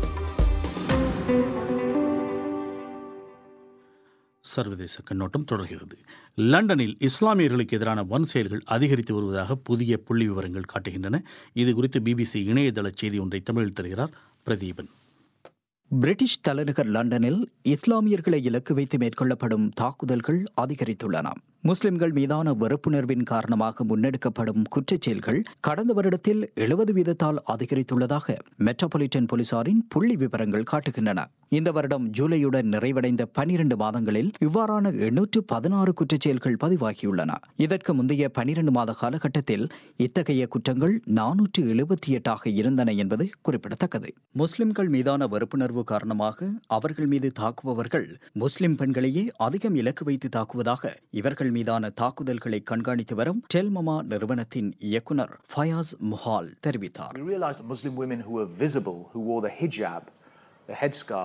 சர்வதேச கண்ணோட்டம் தொடர்கிறது லண்டனில் இஸ்லாமியர்களுக்கு எதிரான வன் செயல்கள் அதிகரித்து வருவதாக புதிய புள்ளி விவரங்கள் காட்டுகின்றன இது குறித்து பிபிசி இணையதள செய்தி ஒன்றை தமிழில் தருகிறார் பிரதீபன் பிரிட்டிஷ் தலைநகர் லண்டனில் இஸ்லாமியர்களை இலக்கு வைத்து மேற்கொள்ளப்படும் தாக்குதல்கள் அதிகரித்துள்ளன முஸ்லிம்கள் மீதான வெறுப்புணர்வின் காரணமாக முன்னெடுக்கப்படும் குற்றச் செயல்கள் கடந்த வருடத்தில் எழுபது வீதத்தால் அதிகரித்துள்ளதாக மெட்ரோபாலிட்டன் போலீசாரின் புள்ளி விவரங்கள் காட்டுகின்றன இந்த வருடம் ஜூலையுடன் நிறைவடைந்த பனிரண்டு மாதங்களில் இவ்வாறான எண்ணூற்று பதினாறு குற்றச் செயல்கள் பதிவாகியுள்ளன இதற்கு முந்தைய பனிரண்டு மாத காலகட்டத்தில் இத்தகைய குற்றங்கள் நானூற்று எழுபத்தி எட்டாக இருந்தன என்பது குறிப்பிடத்தக்கது முஸ்லிம்கள் மீதான வெறுப்புணர்வு காரணமாக அவர்கள் மீது தாக்குபவர்கள் முஸ்லிம் பெண்களையே அதிகம் இலக்கு வைத்து தாக்குவதாக இவர்கள் மீதான தாக்குதல்களை கண்காணித்து வரும் டெல்மமா நிறுவனத்தின் இயக்குனர் ஃபயாஸ் முஹால் தெரிவித்தார் We realized that Muslim women who were visible, who wore the hijab, the headscarf,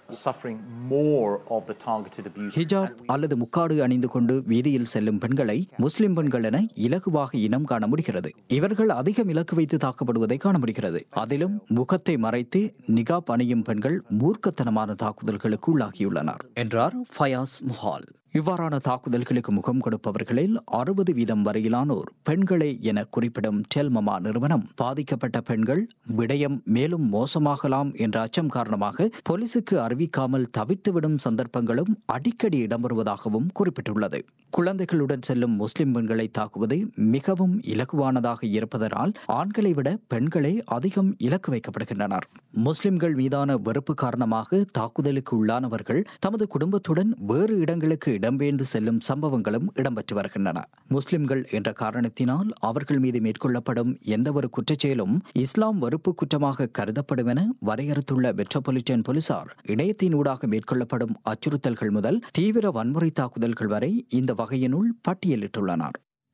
suffering more of the targeted abuse. ஹிஜாப் அல்லது முக்காடு அணிந்து கொண்டு வீதியில் செல்லும் பெண்களை முஸ்லிம் பெண்கள் என இலகுவாக இனம் காண முடிகிறது இவர்கள் அதிகம் இலக்கு வைத்து தாக்கப்படுவதை காண முடிகிறது அதிலும் முகத்தை மறைத்து நிகாப் அணியும் பெண்கள் மூர்க்கத்தனமான தாக்குதல்களுக்கு உள்ளாகியுள்ளனர் என்றார் ஃபயாஸ் முஹால் இவ்வாறான தாக்குதல்களுக்கு முகம் கொடுப்பவர்களில் அறுபது வீதம் வரையிலானோர் பெண்களே என குறிப்பிடும் டெல்மமா நிறுவனம் பாதிக்கப்பட்ட பெண்கள் விடயம் மேலும் மோசமாகலாம் என்ற அச்சம் காரணமாக போலீசுக்கு அறிவிக்காமல் தவிர்த்துவிடும் சந்தர்ப்பங்களும் அடிக்கடி இடம்பெறுவதாகவும் குறிப்பிட்டுள்ளது குழந்தைகளுடன் செல்லும் முஸ்லிம் பெண்களை தாக்குவது மிகவும் இலகுவானதாக இருப்பதனால் ஆண்களை விட பெண்களே அதிகம் இலக்கு வைக்கப்படுகின்றனர் முஸ்லிம்கள் மீதான வெறுப்பு காரணமாக தாக்குதலுக்கு உள்ளானவர்கள் தமது குடும்பத்துடன் வேறு இடங்களுக்கு இடம்பெயர்ந்து செல்லும் சம்பவங்களும் இடம்பெற்று வருகின்றன முஸ்லிம்கள் என்ற காரணத்தினால் அவர்கள் மீது மேற்கொள்ளப்படும் எந்தவொரு குற்றச்செயலும் இஸ்லாம் வெறுப்பு குற்றமாக கருதப்படும் என வரையறுத்துள்ள மெட்ரோபாலிட்டன் போலீசார் இணையத்தினூடாக மேற்கொள்ளப்படும் அச்சுறுத்தல்கள் முதல் தீவிர வன்முறை தாக்குதல்கள் வரை இந்த வகையினுள் பட்டியலிட்டுள்ளனர்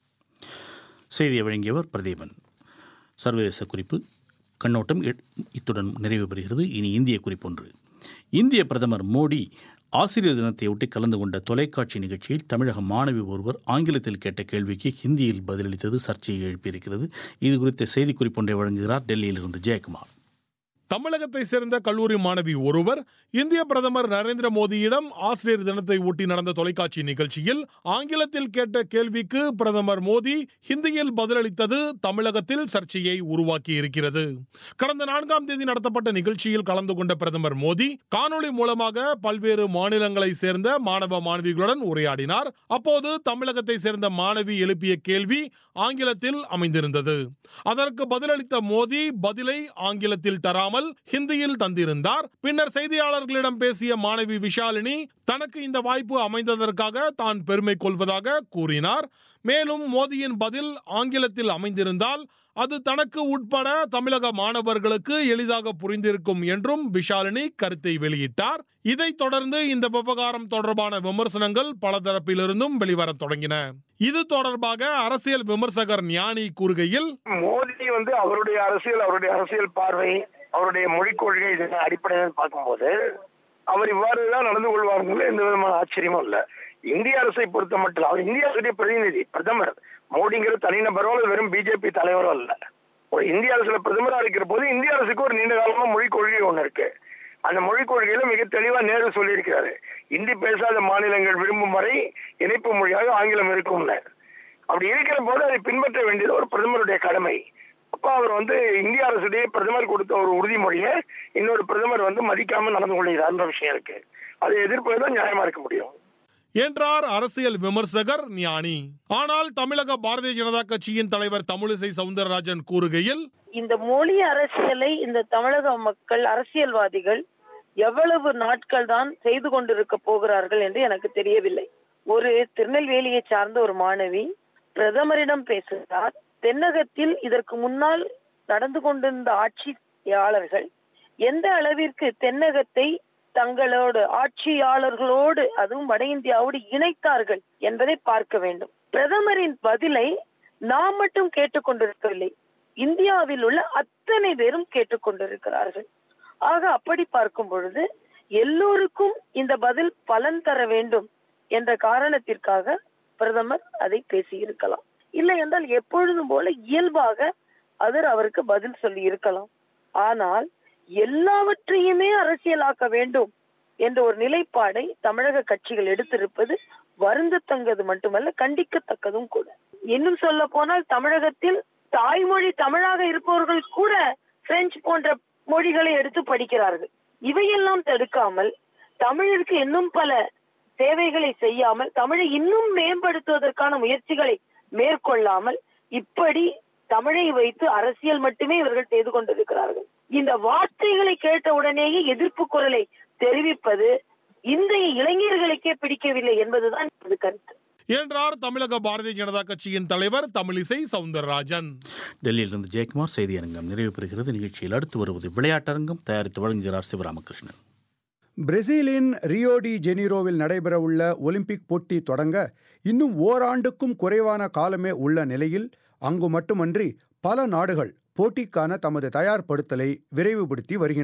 செய்தியை வழங்கியவர் பிரதீபன் சர்வதேச குறிப்பு கண்ணோட்டம் இ- இத்துடன் நிறைவு பெறுகிறது இனி இந்திய குறிப்பொன்று இந்திய பிரதமர் மோடி ஆசிரியர் தினத்தையொட்டி கலந்து கொண்ட தொலைக்காட்சி நிகழ்ச்சியில் தமிழக மாணவி ஒருவர் ஆங்கிலத்தில் கேட்ட கேள்விக்கு ஹிந்தியில் பதிலளித்தது சர்ச்சையை எழுப்பியிருக்கிறது இது குறித்த செய்திக்குறிப்பொன்றை வழங்குகிறார் டெல்லியிலிருந்து ஜெயக்குமார் தமிழகத்தை சேர்ந்த கல்லூரி மாணவி ஒருவர் இந்திய பிரதமர் நரேந்திர மோடியிடம் ஆசிரியர் தினத்தை ஒட்டி நடந்த தொலைக்காட்சி நிகழ்ச்சியில் ஆங்கிலத்தில் கேட்ட கேள்விக்கு பிரதமர் மோடி ஹிந்தியில் பதிலளித்தது தமிழகத்தில் சர்ச்சையை உருவாக்கி இருக்கிறது கடந்த நான்காம் தேதி நடத்தப்பட்ட நிகழ்ச்சியில் கலந்து கொண்ட பிரதமர் மோடி காணொளி மூலமாக பல்வேறு மாநிலங்களை சேர்ந்த மாணவ மாணவிகளுடன் உரையாடினார் அப்போது தமிழகத்தை சேர்ந்த மாணவி எழுப்பிய கேள்வி ஆங்கிலத்தில் அமைந்திருந்தது அதற்கு பதிலளித்த மோடி பதிலை ஆங்கிலத்தில் தராமல் ஹிந்தியில் தந்திருந்தார் பின்னர் செய்தியாளர்களிடம் பேசிய மாணவி விஷாலினி தனக்கு இந்த வாய்ப்பு அமைந்ததற்காக தான் பெருமை கொள்வதாக கூறினார் மேலும் மோடியின் பதில் ஆங்கிலத்தில் அமைந்திருந்தால் அது தனக்கு உட்பட தமிழக மாணவர்களுக்கு எளிதாக புரிந்திருக்கும் என்றும் விஷாலினி கருத்தை வெளியிட்டார் இதைத் தொடர்ந்து இந்த விவகாரம் தொடர்பான விமர்சனங்கள் பல தரப்பிலிருந்தும் வெளிவரத் தொடங்கின இது தொடர்பாக அரசியல் விமர்சகர் ஞானி கூறுகையில் மோடி வந்து அவருடைய அரசியல் அவருடைய அரசியல் பார்வை அவருடைய மொழிக் கொள்கை இதெல்லாம் அடிப்படையில் பார்க்கும்போது அவர் இவ்வாறு தான் நடந்து கொள்வார்கள் எந்த விதமான ஆச்சரியமும் இல்ல இந்திய அரசை பொறுத்த மட்டும் அவர் இந்திய அரசுடைய பிரதிநிதி பிரதமர் மோடிங்கிற தனிநபரோ அல்லது வெறும் பிஜேபி தலைவரோ அல்ல ஒரு இந்திய அரசுல பிரதமரா இருக்கிற போது இந்திய அரசுக்கு ஒரு நீண்ட காலமா மொழிக் கொள்கை ஒண்ணு இருக்கு அந்த மொழிக் கொள்கையில மிக தெளிவா நேரு சொல்லியிருக்கிறாரு இந்தி பேசாத மாநிலங்கள் விரும்பும் வரை இணைப்பு மொழியாக ஆங்கிலம் இருக்கும்னு அப்படி இருக்கிற போது அதை பின்பற்ற வேண்டியது ஒரு பிரதமருடைய கடமை அப்ப அவர் வந்து இந்திய அரசுடைய பிரதமர் கொடுத்த ஒரு உறுதிமொழியை இன்னொரு பிரதமர் வந்து மதிக்காம நடந்து கொள்கிறார்ன்ற விஷயம் இருக்கு அதை எதிர்ப்பதுதான் நியாயமா இருக்க முடியும் என்றார் அரசியல் விமர்சகர் ஞானி ஆனால் தமிழக பாரதிய ஜனதா கட்சியின் தலைவர் தமிழிசை சவுந்தரராஜன் கூறுகையில் இந்த மொழி அரசியலை இந்த தமிழக மக்கள் அரசியல்வாதிகள் எவ்வளவு நாட்கள் தான் செய்து கொண்டிருக்க போகிறார்கள் என்று எனக்கு தெரியவில்லை ஒரு திருநெல்வேலியை சார்ந்த ஒரு மாணவி பிரதமரிடம் பேசுகிறார் தென்னகத்தில் இதற்கு முன்னால் நடந்து கொண்டிருந்த ஆட்சியாளர்கள் எந்த அளவிற்கு தென்னகத்தை தங்களோடு ஆட்சியாளர்களோடு அதுவும் வட இந்தியாவோடு இணைத்தார்கள் என்பதை பார்க்க வேண்டும் பிரதமரின் பதிலை நாம் மட்டும் கேட்டுக்கொண்டிருக்கவில்லை இந்தியாவில் உள்ள அத்தனை பேரும் கேட்டுக்கொண்டிருக்கிறார்கள் ஆக அப்படி பார்க்கும் பொழுது எல்லோருக்கும் இந்த பதில் பலன் தர வேண்டும் என்ற காரணத்திற்காக பிரதமர் அதை பேசியிருக்கலாம் இல்லை என்றால் எப்பொழுதும் போல இயல்பாக அவர் அவருக்கு பதில் சொல்லி இருக்கலாம் ஆனால் எல்லாவற்றையுமே அரசியலாக்க வேண்டும் என்ற ஒரு நிலைப்பாடை தமிழக கட்சிகள் எடுத்திருப்பது வருந்தத்தக்கது மட்டுமல்ல கண்டிக்கத்தக்கதும் கூட இன்னும் சொல்ல போனால் தமிழகத்தில் தாய்மொழி தமிழாக இருப்பவர்கள் கூட பிரெஞ்சு போன்ற மொழிகளை எடுத்து படிக்கிறார்கள் இவையெல்லாம் தடுக்காமல் தமிழிற்கு இன்னும் பல சேவைகளை செய்யாமல் தமிழை இன்னும் மேம்படுத்துவதற்கான முயற்சிகளை மேற்கொள்ளாமல் இப்படி தமிழை வைத்து அரசியல் மட்டுமே இவர்கள் செய்து கொண்டிருக்கிறார்கள் இந்த வார்த்தைகளை கேட்ட உடனேயே எதிர்ப்பு குரலை தெரிவிப்பது இன்றைய இளைஞர்களுக்கே பிடிக்கவில்லை என்பதுதான் எனது கருத்து என்றார் தமிழக பாரதிய ஜனதா கட்சியின் தலைவர் தமிழிசை சவுந்தரராஜன் டெல்லியிலிருந்து ஜெயக்குமார் செய்தி அரங்கம் நிறைவு பெறுகிறது நிகழ்ச்சியில் அடுத்து வருவது விளையாட்டரங்கம் தயாரித்து வழங்குகிறார் சிவராமகிருஷ்ணன் பிரேசிலின் ரியோ டி ஜெனீரோவில் நடைபெறவுள்ள ஒலிம்பிக் போட்டி தொடங்க இன்னும் ஓராண்டுக்கும் குறைவான காலமே உள்ள நிலையில் அங்கு மட்டுமன்றி பல நாடுகள் போட்டிக்கான தமது தயார்படுத்தலை விரைவுபடுத்தி வருகின்றன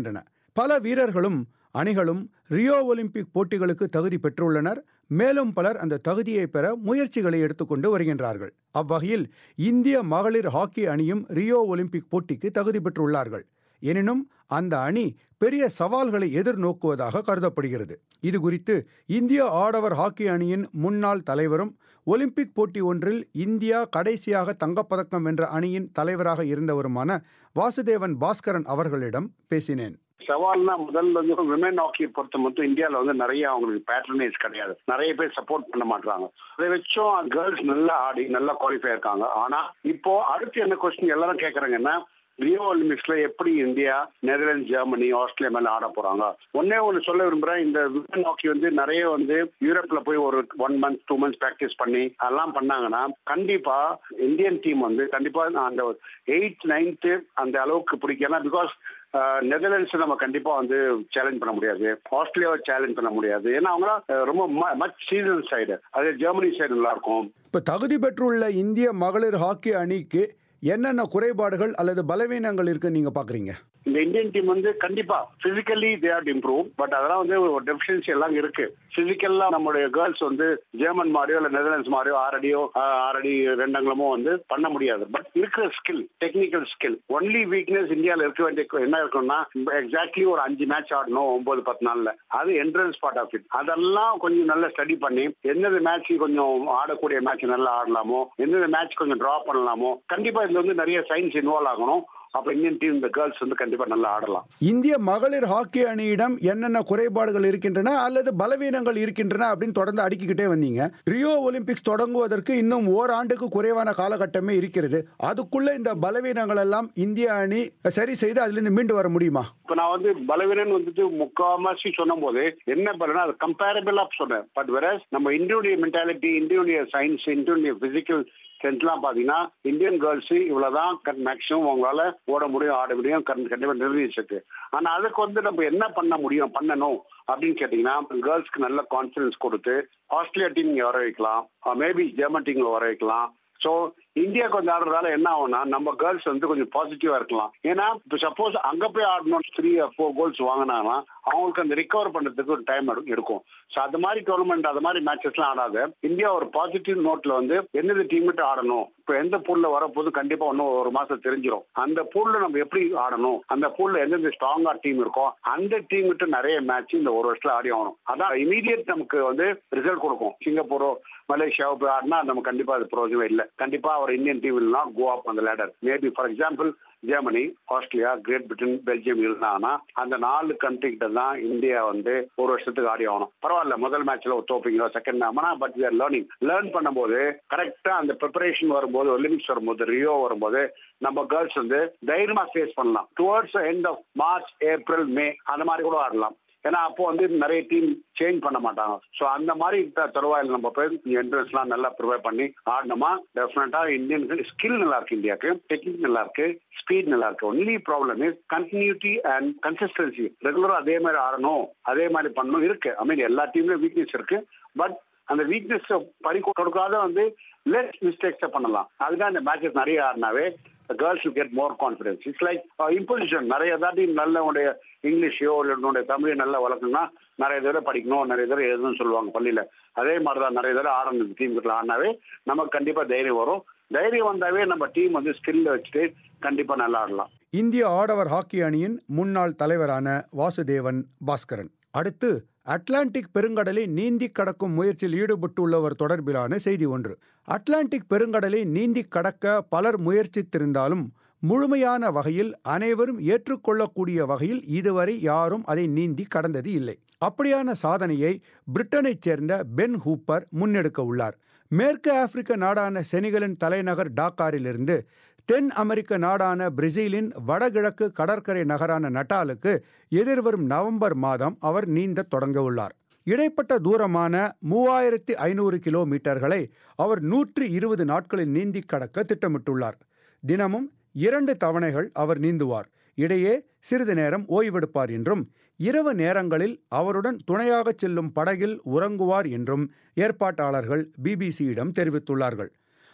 பல வீரர்களும் அணிகளும் ரியோ ஒலிம்பிக் போட்டிகளுக்கு தகுதி பெற்றுள்ளனர் மேலும் பலர் அந்த தகுதியை பெற முயற்சிகளை எடுத்துக்கொண்டு வருகின்றார்கள் அவ்வகையில் இந்திய மகளிர் ஹாக்கி அணியும் ரியோ ஒலிம்பிக் போட்டிக்கு தகுதி பெற்றுள்ளார்கள் எனினும் அந்த அணி பெரிய சவால்களை எதிர்நோக்குவதாக கருதப்படுகிறது இது குறித்து இந்திய ஆடவர் ஹாக்கி அணியின் முன்னாள் தலைவரும் ஒலிம்பிக் போட்டி ஒன்றில் இந்தியா கடைசியாக தங்கப்பதக்கம் வென்ற அணியின் தலைவராக இருந்தவருமான வாசுதேவன் பாஸ்கரன் அவர்களிடம் பேசினேன் சவால்னா முதல்ல வந்து விமன் ஹாக்கி பொறுத்த மட்டும் இந்தியாவில் வந்து நிறைய அவங்களுக்கு பேட்டர்னேஜ் கிடையாது நிறைய பேர் சப்போர்ட் பண்ண மாட்டாங்க அதை வச்சும் கேர்ள்ஸ் நல்லா ஆடி நல்லா குவாலிஃபை இருக்காங்க ஆனா இப்போ அடுத்து என்ன கொஸ்டின் எல்லாரும் கேட்கறாங்கன்னா ரியோ ஒலிம்பிக்ஸ்ல எப்படி இந்தியா நெதர்லாந்து ஜெர்மனி ஆஸ்திரேலியா மேல ஆட போறாங்க ஒன்னே ஒன்னு சொல்ல விரும்புறேன் இந்த விமன் ஹாக்கி வந்து நிறைய வந்து யூரோப்ல போய் ஒரு one month two months practice பண்ணி அதெல்லாம் பண்ணாங்கன்னா கண்டிப்பா இந்தியன் டீம் வந்து கண்டிப்பா அந்த எயித் நைன்த்து அந்த அளவுக்கு பிடிக்கும் பிகாஸ் நெதர்லாண்ட்ஸ் நம்ம கண்டிப்பா வந்து சேலஞ்ச் பண்ண முடியாது ஆஸ்திரேலியாவை சேலஞ்ச் பண்ண முடியாது ஏன்னா அவங்க ரொம்ப மச் சீசன் சைடு அது ஜெர்மனி சைடு நல்லா இருக்கும் இப்ப தகுதி பெற்றுள்ள இந்திய மகளிர் ஹாக்கி அணிக்கு என்னென்ன குறைபாடுகள் அல்லது பலவீனங்கள் இருக்கு நீங்க பாக்குறீங்க இந்த இந்தியன் டீம் வந்து கண்டிப்பா physically they are improve but அதெல்லாம் வந்து ஒரு டெபிஷியன்சி எல்லாம் இருக்கு பிசிக்கல்லா நம்மளுடைய கேர்ள்ஸ் வந்து ஜெர்மன் மாதிரியோ இல்ல நெதர்லாண்ட்ஸ் மாதிரியோ ஆறடியோ ஆறடி ரெண்டங்களுமோ வந்து பண்ண முடியாது பட் இருக்கிற skill technical skill only weakness இந்தியாவில் இருக்க வேண்டிய என்ன இருக்கும்னா எக்ஸாக்ட்லி ஒரு அஞ்சு மேட்ச் ஆடணும் ஒன்பது பத்து நாள்ல அது என்ட்ரன்ஸ் பார்ட் ஆஃப் இட் அதெல்லாம் கொஞ்சம் நல்லா ஸ்டடி பண்ணி எந்தெந்த மேட்ச் கொஞ்சம் ஆடக்கூடிய மேட்ச் நல்லா ஆடலாமோ எந்தெந்த மேட்ச் கொஞ்சம் டிரா பண்ணலாமோ கண்டிப்பா இதுல வந்து நிறைய சயின்ஸ் இன்வால்வ் ஆகணும் அப்ப இந்தியன் டீம் இந்த கேர்ள்ஸ் வந்து கண்டிப்பா நல்லா ஆடலாம் இந்திய மகளிர் ஹாக்கி அணியிடம் என்னென்ன குறைபாடுகள் இருக்கின்றன அல்லது பலவீனங்கள் இருக்கின்றன அப்படின்னு தொடர்ந்து அடுக்கிக்கிட்டே வந்தீங்க ரியோ ஒலிம்பிக்ஸ் தொடங்குவதற்கு இன்னும் ஓராண்டுக்கு குறைவான காலகட்டமே இருக்கிறது அதுக்குள்ள இந்த பலவீனங்கள் எல்லாம் இந்திய அணி சரி செய்து அதுல இருந்து மீண்டு வர முடியுமா இப்ப நான் வந்து பலவீனன் வந்துட்டு முக்காவாசி சொன்ன போது என்ன பலனா அது கம்பேரபிளா சொன்னேன் பட் வேற நம்ம இந்தியனுடைய மென்டாலிட்டி இந்தியனுடைய சயின்ஸ் இந்தியனுடைய பிசிக்கல் ஸ்ட்ரென்த்லாம் பாத்தீங்கன்னா இந்தியன் கேர்ள்ஸ் இவ்வளவுதான் மேக்சிமம் அவங்களால ஓட முடியும் ஆட முடியும் கண்டிப்பா நிர்ணயிச்சிருக்கு ஆனா அதுக்கு வந்து நம்ம என்ன பண்ண முடியும் பண்ணணும் அப்படின்னு கேட்டீங்கன்னா கேர்ள்ஸ்க்கு நல்ல கான்பிடன்ஸ் கொடுத்து ஆஸ்திரேலியா டீம் இங்க வர வைக்கலாம் மேபி ஜெர்மன் டீம் வர வைக்கலாம் ஸோ இந்தியாவுக்கு வந்து ஆடுறதால என்ன ஆகும்னா நம்ம கேர்ள்ஸ் வந்து கொஞ்சம் பாசிட்டிவா இருக்கலாம் ஏன்னா இப்போ சப்போஸ் அங்க போய் ஆடணும் த்ரீ ஃபோர் கோல்ஸ் வாங்கினாங்கன்னா அவங்களுக்கு அந்த ரிகவர் பண்றதுக்கு ஒரு டைம் எடுக்கும் ஸோ அது மாதிரி டோர்னமெண்ட் அது மாதிரி மேட்சஸ்லாம் ஆடாத இந்தியா ஒரு பாசிட்டிவ் நோட்ல வந்து எந்தெந்த டீம்கிட்ட ஆடணும் இப்போ எந்த பூல்ல வரப்போது கண்டிப்பா இன்னும் ஒரு மாசம் தெரிஞ்சிடும் அந்த பூல்ல நம்ம எப்படி ஆடணும் அந்த பூல்ல எந்தெந்த ஸ்ட்ராங்கா டீம் இருக்கோ அந்த டீம் கிட்ட நிறைய மேட்ச் இந்த ஒரு வருஷத்துல ஆடி ஆகணும் அதான் இமீடியட் நமக்கு வந்து ரிசல்ட் கொடுக்கும் சிங்கப்பூரோ மலேசியாவோ போய் ஆடினா நம்ம கண்டிப்பா அது பிரோஜனம் இல்லை கண்டிப்பா அவர் Indian team will not go up அந்த ladder maybe for example Germany Australia Great Britain Belgium இருந்தாங்கன்னா அந்த நாலு கண்ட்ரி கிட்ட தான் இந்தியா வந்து ஒரு வருஷத்துக்கு ஆடி ஆகணும் பரவாயில்ல முதல் மேட்ச்ல ஒரு தோப்பீங்களோ செகண்ட் ஆனா but we are learning learn பண்ணும்போது கரெக்டா அந்த ப்ரிப்பரேஷன் வரும்போது ஒலிம்பிக்ஸ் வரும்போது ரியோ வரும்போது நம்ம கேர்ள்ஸ் வந்து தைரியமா ஃபேஸ் பண்ணலாம் towards end of March April May அந்த மாதிரி கூட ஆடலாம் ஏன்னா அப்போ வந்து நிறைய டீம் சேஞ்ச் பண்ண மாட்டாங்க ஸோ அந்த மாதிரி தருவாயில் நம்ம போய் என்ட்ரன்ஸ்லாம் நல்லா ப்ரிப்பேர் பண்ணி ஆடினோமா டெஃபினட்டா இந்தியன் ஸ்கில் நல்லா இருக்கு இந்தியாவுக்கு டெக்னிக் நல்லா இருக்கு ஸ்பீட் நல்லா இருக்கு only problem is continuity and consistency ரெகுலரா அதே மாதிரி ஆடணும் அதே மாதிரி பண்ணணும் இருக்கு ஐ மீன் எல்லா டீம்லயும் வீக்னஸ் இருக்கு பட் அந்த வீக்னஸ் பறி கொடுக்காத வந்து லெஸ் மிஸ்டேக்ஸை பண்ணலாம் அதுதான் இந்த மேட்சஸ் நிறைய ஆடினாவே girls get more confidence it's like imposition நிறைய தாட்டி நல்ல உடைய இங்கிலீஷோ இல்லை உன்னுடைய தமிழை நல்லா வளர்க்கணும்னா நிறைய தடவை படிக்கணும் நிறைய தடவை எழுதணும்னு சொல்லுவாங்க பள்ளியில அதே மாதிரி தான் நிறைய தடவை ஆடணும் டீம் கிட்ட ஆடினாவே நமக்கு கண்டிப்பா தைரியம் வரும் தைரியம் வந்தாவே நம்ம டீம் வந்து ஸ்கில் வச்சுட்டு கண்டிப்பா நல்லா ஆடலாம் இந்திய ஆடவர் ஹாக்கி அணியின் முன்னாள் தலைவரான வாசுதேவன் பாஸ்கரன் அடுத்து அட்லாண்டிக் பெருங்கடலை நீந்தி கடக்கும் முயற்சியில் ஈடுபட்டுள்ளவர் தொடர்பிலான செய்தி ஒன்று அட்லாண்டிக் பெருங்கடலை நீந்தி கடக்க பலர் முயற்சித்திருந்தாலும் முழுமையான வகையில் அனைவரும் ஏற்றுக்கொள்ளக்கூடிய வகையில் இதுவரை யாரும் அதை நீந்தி கடந்தது இல்லை அப்படியான சாதனையை பிரிட்டனைச் சேர்ந்த பென் ஹூப்பர் முன்னெடுக்க உள்ளார் மேற்கு ஆப்பிரிக்க நாடான செனிகலின் தலைநகர் டாக்காரிலிருந்து தென் அமெரிக்க நாடான பிரேசிலின் வடகிழக்கு கடற்கரை நகரான நட்டாலுக்கு எதிர்வரும் நவம்பர் மாதம் அவர் நீந்த தொடங்க உள்ளார் இடைப்பட்ட தூரமான மூவாயிரத்தி ஐநூறு கிலோமீட்டர்களை அவர் நூற்றி இருபது நாட்களில் நீந்தி கடக்க திட்டமிட்டுள்ளார் தினமும் இரண்டு தவணைகள் அவர் நீந்துவார் இடையே சிறிது நேரம் ஓய்வெடுப்பார் என்றும் இரவு நேரங்களில் அவருடன் துணையாக செல்லும் படகில் உறங்குவார் என்றும் ஏற்பாட்டாளர்கள் பிபிசியிடம் தெரிவித்துள்ளார்கள்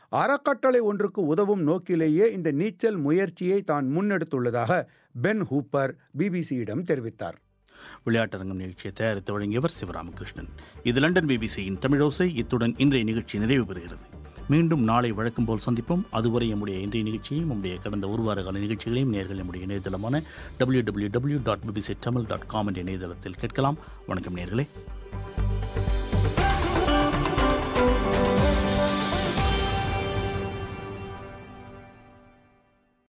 அறக்கட்டளை ஒன்றுக்கு உதவும் நோக்கிலேயே இந்த நீச்சல் முயற்சியை தான் முன்னெடுத்துள்ளதாக பென் ஹூப்பர் பிபிசியிடம் தெரிவித்தார் விளையாட்டரங்கம் நிகழ்ச்சியை தயாரித்து வழங்கியவர் சிவராமகிருஷ்ணன் இது லண்டன் பிபிசியின் தமிழோசை இத்துடன் இன்றைய நிகழ்ச்சி நிறைவு பெறுகிறது மீண்டும் நாளை வழக்கம் போல் சந்திப்போம் அதுவரை நம்முடைய இன்றைய நிகழ்ச்சியையும் நம்முடைய கடந்த ஒரு வார கால நிகழ்ச்சிகளையும் நேர்கள் நம்முடைய இணையதளமான W W W dot BBC Tamil dot com என்ற இணையதளத்தில் கேட்கலாம் வணக்கம் நேர்களே